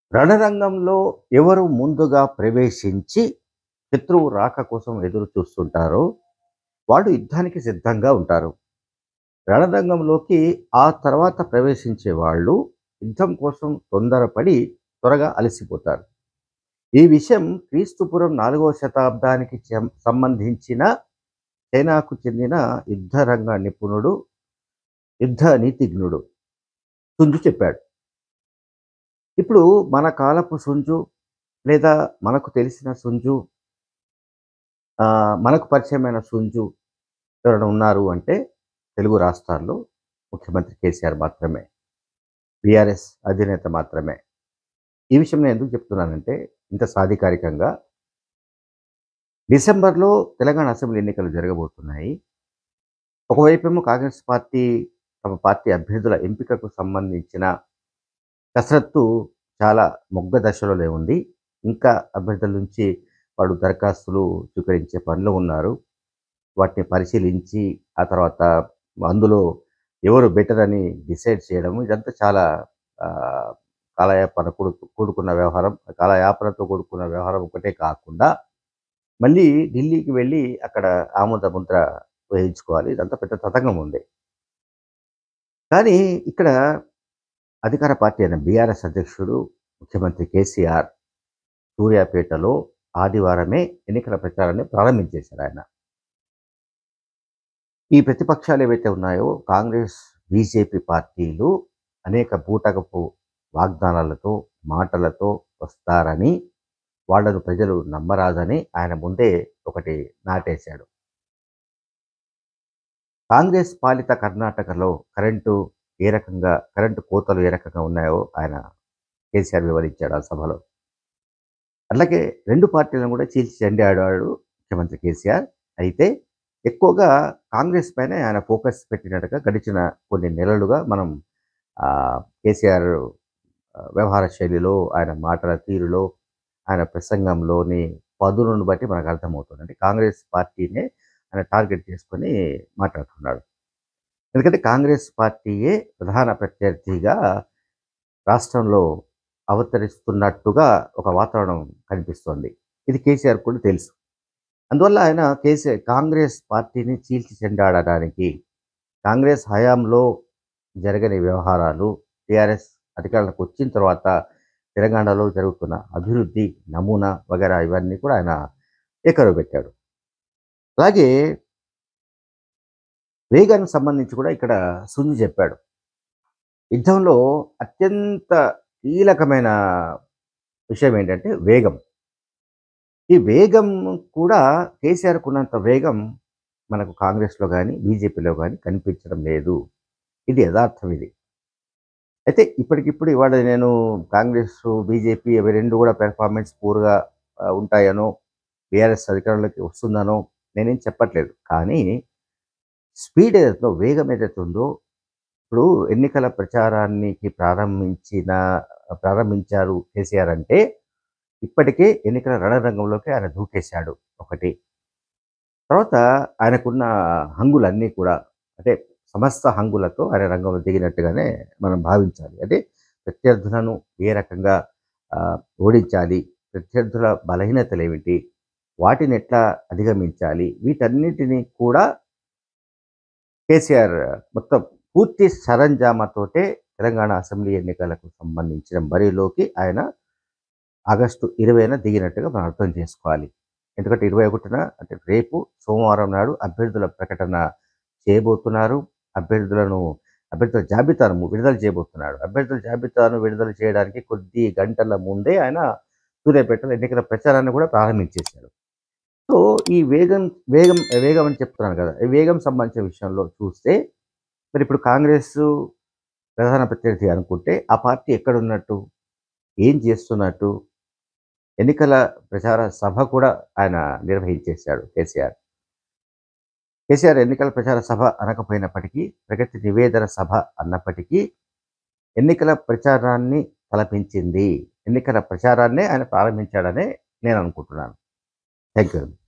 రణరంగంలో ఎవరు ముందుగా ప్రవేశించి శత్రువు రాక కోసం ఎదురు చూస్తుంటారో వాళ్ళు యుద్ధానికి సిద్ధంగా ఉంటారు రణరంగంలోకి ఆ తర్వాత ప్రవేశించే వాళ్ళు యుద్ధం కోసం తొందరపడి త్వరగా అలసిపోతారు ఈ విషయం క్రీస్తుపురం నాలుగవ శతాబ్దానికి చెం- సంబంధించిన చైనాకు చెందిన యుద్ధ రంగ నిపుణుడు యుద్ధ నీతిజ్ఞుడు సుంజు చెప్పాడు ఇప్పుడు మన కాలపు సుంజు లేదా మనకు తెలిసిన సుంజు ఆ, మనకు పరిచయమైన సుంజు ఎవరైనా ఉన్నారు అంటే తెలుగు రాష్ట్రాల్లో ముఖ్యమంత్రి కేసీఆర్ మాత్రమే బీఆర్ఎస్ అధినేత మాత్రమే ఈ విషయం నేను ఎందుకు చెప్తున్నానంటే ఇంత సాధికారికంగా డిసెంబర్లో తెలంగాణ అసెంబ్లీ ఎన్నికలు జరగబోతున్నాయి ఒకవైపేమో కాంగ్రెస్ పార్టీ తమ పార్టీ అభ్యర్థుల ఎంపికకు సంబంధించిన కసరత్తు చాలా మొగ్గ దశలో ఉంది ఇంకా అభ్యర్థుల నుంచి వాడు దరఖాస్తులు స్వీకరించే పనిలో ఉన్నారు వాటిని పరిశీలించి ఆ తర్వాత అందులో ఎవరు బెటర్ అని డిసైడ్ చేయడం ఇదంతా చాలా ఆ, కాలయాపన కూడు కూడుకున్న వ్యవహారం కాలయాపనతో కూడుకున్న వ్యవహారం ఒకటే కాకుండా మళ్ళీ ఢిల్లీకి వెళ్ళి అక్కడ ఆమోద ముద్ర వేయించుకోవాలి ఇదంతా పెద్ద తతంగం ఉంది కానీ ఇక్కడ అధికార పార్టీ అయిన బీఆర్ఎస్ అధ్యక్షుడు ముఖ్యమంత్రి కేసీఆర్ సూర్యాపేటలో ఆదివారమే ఎన్నికల ప్రచారాన్ని ప్రారంభించేశారు ఆయన ఈ ప్రతిపక్షాలు ఏవైతే ఉన్నాయో కాంగ్రెస్ బీజేపీ పార్టీలు అనేక బూటకపు వాగ్దానాలతో మాటలతో వస్తారని వాళ్లను ప్రజలు నమ్మరాదని ఆయన ముందే ఒకటి నాటేశాడు కాంగ్రెస్ పాలిత కర్ణాటకలో కరెంటు ఏ రకంగా కరెంటు కోతలు ఏ రకంగా ఉన్నాయో ఆయన కేసీఆర్ వివరించాడు ఆ సభలో అలాగే రెండు పార్టీలను కూడా చీల్చి చెండి ఆడాడు ముఖ్యమంత్రి కేసీఆర్ అయితే ఎక్కువగా కాంగ్రెస్ పైన ఆయన ఫోకస్ పెట్టినట్టుగా గడిచిన కొన్ని నెలలుగా మనం ఆ, కేసీఆర్ ఆ, వ్యవహార శైలిలో ఆయన మాటల తీరులో ఆయన ప్రసంగంలోని పదులను బట్టి మనకు అర్థమవుతుంది అంటే కాంగ్రెస్ పార్టీనే ఆయన టార్గెట్ చేసుకొని మాట్లాడుతున్నాడు ఎందుకంటే కాంగ్రెస్ పార్టీయే ప్రధాన ప్రత్యర్థిగా రాష్ట్రంలో అవతరిస్తున్నట్టుగా ఒక వాతావరణం కనిపిస్తోంది ఇది కేసీఆర్ కూడా తెలుసు అందువల్ల ఆయన కేసీఆర్ కాంగ్రెస్ పార్టీని చీల్చి చెండాడడానికి కాంగ్రెస్ హయాంలో జరగని వ్యవహారాలు టీఆర్ఎస్ అధికారంలోకి వచ్చిన తర్వాత తెలంగాణలో జరుగుతున్న అభివృద్ధి నమూనా వగైరా ఇవన్నీ కూడా ఆయన ఏకరువు పెట్టాడు అలాగే వేగానికి సంబంధించి కూడా ఇక్కడ సుంజు చెప్పాడు యుద్ధంలో అత్యంత కీలకమైన విషయం ఏంటంటే వేగం ఈ వేగం కూడా కేసీఆర్కు ఉన్నంత వేగం మనకు కాంగ్రెస్లో కానీ బీజేపీలో కానీ కనిపించడం లేదు ఇది యథార్థం ఇది అయితే ఇప్పటికిప్పుడు ఇవాళ నేను కాంగ్రెస్ బీజేపీ అవి రెండు కూడా పెర్ఫార్మెన్స్ పూర్గా ఆ, ఉంటాయనో బీఆర్ఎస్ అధికారంలోకి వస్తుందనో నేనేం చెప్పట్లేదు కానీ స్పీడ్ ఏదైతే వేగం ఏదైతే ఉందో ఇప్పుడు ఎన్నికల ప్రచారానికి ప్రారంభించిన ప్రారంభించారు కేసీఆర్ అంటే ఇప్పటికే ఎన్నికల రణరంగంలోకి ఆయన దూకేశాడు ఒకటి తర్వాత ఆయనకున్న హంగులన్నీ కూడా అంటే సమస్త హంగులతో ఆయన రంగంలో దిగినట్టుగానే మనం భావించాలి అంటే ప్రత్యర్థులను ఏ రకంగా ఆ, ఓడించాలి ప్రత్యర్థుల బలహీనతలు ఏమిటి వాటిని ఎట్లా అధిగమించాలి వీటన్నిటినీ కూడా కేసీఆర్ మొత్తం పూర్తి సరంజామాతోటే తెలంగాణ అసెంబ్లీ ఎన్నికలకు సంబంధించిన బరిలోకి ఆయన ఆగస్టు ఇరవైన దిగినట్టుగా మనం అర్థం చేసుకోవాలి ఎందుకంటే ఇరవై ఒకటిన అంటే రేపు సోమవారం నాడు అభ్యర్థుల ప్రకటన చేయబోతున్నారు అభ్యర్థులను అభ్యర్థుల జాబితాను విడుదల చేయబోతున్నాడు అభ్యర్థుల జాబితాను విడుదల చేయడానికి కొద్ది గంటల ముందే ఆయన సూర్యాపేటలో ఎన్నికల ప్రచారాన్ని కూడా ప్రారంభించేశాడు సో ఈ వేగం వేగం వేగం అని చెప్తున్నాను కదా ఈ వేగం సంబంధించిన విషయంలో చూస్తే మరి ఇప్పుడు కాంగ్రెస్ ప్రధాన ప్రత్యర్థి అనుకుంటే ఆ పార్టీ ఎక్కడున్నట్టు ఏం చేస్తున్నట్టు ఎన్నికల ప్రచార సభ కూడా ఆయన నిర్వహించేశాడు కేసీఆర్ కేసీఆర్ ఎన్నికల ప్రచార సభ అనకపోయినప్పటికీ ప్రగతి నివేదన సభ అన్నప్పటికీ ఎన్నికల ప్రచారాన్ని తలపించింది ఎన్నికల ప్రచారాన్నే ఆయన ప్రారంభించాడనే నేను అనుకుంటున్నాను థ్యాంక్ యూ